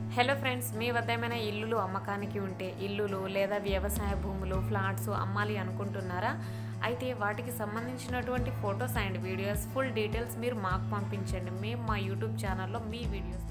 hello friends మీ వద్ద ఏమైనా ఇల్లులు అమ్మకానికి ఉంటే ఇల్లులు లేదా వ్యవసాయ భూములు ఫ్లాట్స్ అమ్మాలి అనుకుంటున్నారా అయితే వాటికి సంబంధించినటువంటి photos and videos full details మీరు మాకు పంపించండి మేము మా యూట్యూబ్ ఛానల్లో మీ వీడియోస్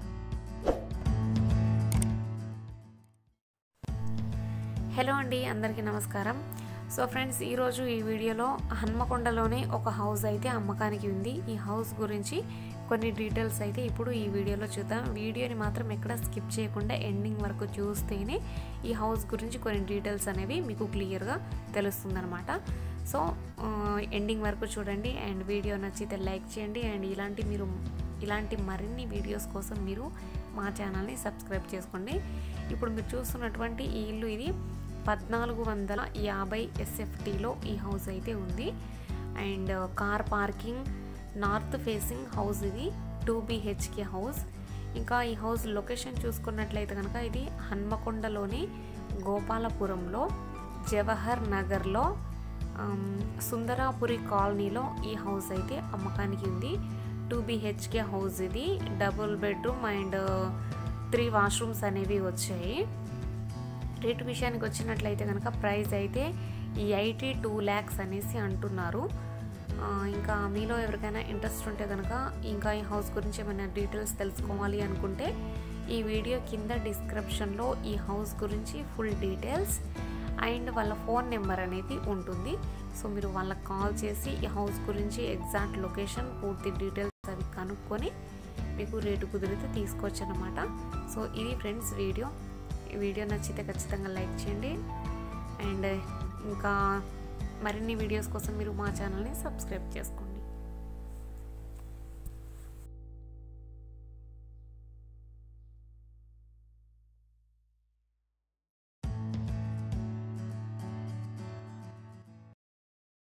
హలో అండి అందరికీ నమస్కారం సో ఫ్రెండ్స్ ఈరోజు ఈ వీడియోలో హన్మకొండలోనే ఒక హౌస్ అయితే అమ్మకానికి ఉంది ఈ హౌస్ గురించి కొన్ని డీటెయిల్స్ అయితే ఇప్పుడు ఈ వీడియోలో చూద్దాం వీడియోని మాత్రం ఎక్కడ స్కిప్ చేయకుండా ఎండింగ్ వరకు చూస్తేనే ఈ హౌస్ గురించి కొన్ని డీటెయిల్స్ అనేవి మీకు క్లియర్గా తెలుస్తుందనమాట సో ఎండింగ్ వరకు చూడండి అండ్ వీడియో నచ్చితే లైక్ చేయండి అండ్ ఇలాంటి మీరు ఇలాంటి మరిన్ని వీడియోస్ కోసం మీరు మా ఛానల్ని సబ్స్క్రైబ్ చేసుకోండి ఇప్పుడు మీరు చూస్తున్నటువంటి ఈ ఇల్లు ఇది పద్నాలుగు వందల యాభై ఎస్ఎఫ్టీలో ఈ హౌస్ అయితే ఉంది and car parking north facing house ఇది టూ బిహెచ్కే హౌస్ ఇంకా ఈ హౌస్ లొకేషన్ చూసుకున్నట్లయితే కనుక ఇది హన్మకొండలోని గోపాలపురంలో జవహర్ నగర్లో సుందరాపురి కాలనీలో ఈ హౌస్ అయితే అమ్మకానికి ఉంది టూ బిహెచ్కే హౌస్ ఇది double bedroom and three washrooms అనేవి వచ్చాయి రేటు విషయానికి వచ్చినట్లయితే కనుక ప్రైస్ అయితే ఈ ఎయిటీ టూ ల్యాక్స్ అనేసి అంటున్నారు ఇంకా మీలో ఎవరికైనా ఇంట్రెస్ట్ ఉంటే కనుక ఇంకా ఈ హౌస్ గురించి ఏమైనా డీటెయిల్స్ తెలుసుకోవాలి అనుకుంటే ఈ వీడియో కింద డిస్క్రిప్షన్లో ఈ హౌస్ గురించి ఫుల్ డీటెయిల్స్ అండ్ వాళ్ళ ఫోన్ నెంబర్ అనేది ఉంటుంది సో మీరు వాళ్ళకి కాల్ చేసి ఈ హౌస్ గురించి ఎగ్జాక్ట్ లొకేషన్ పూర్తి డీటెయిల్స్ అవి కనుక్కొని మీకు రేటు కుదిరితే తీసుకోవచ్చు అనమాట సో ఇది ఫ్రెండ్స్ వీడియో ఈ వీడియో నచ్చితే ఖచ్చితంగా లైక్ చేయండి అండ్ ఇంకా మరిన్ని వీడియోస్ కోసం మీరు మా ఛానల్ని సబ్స్క్రైబ్ చేసుకోండి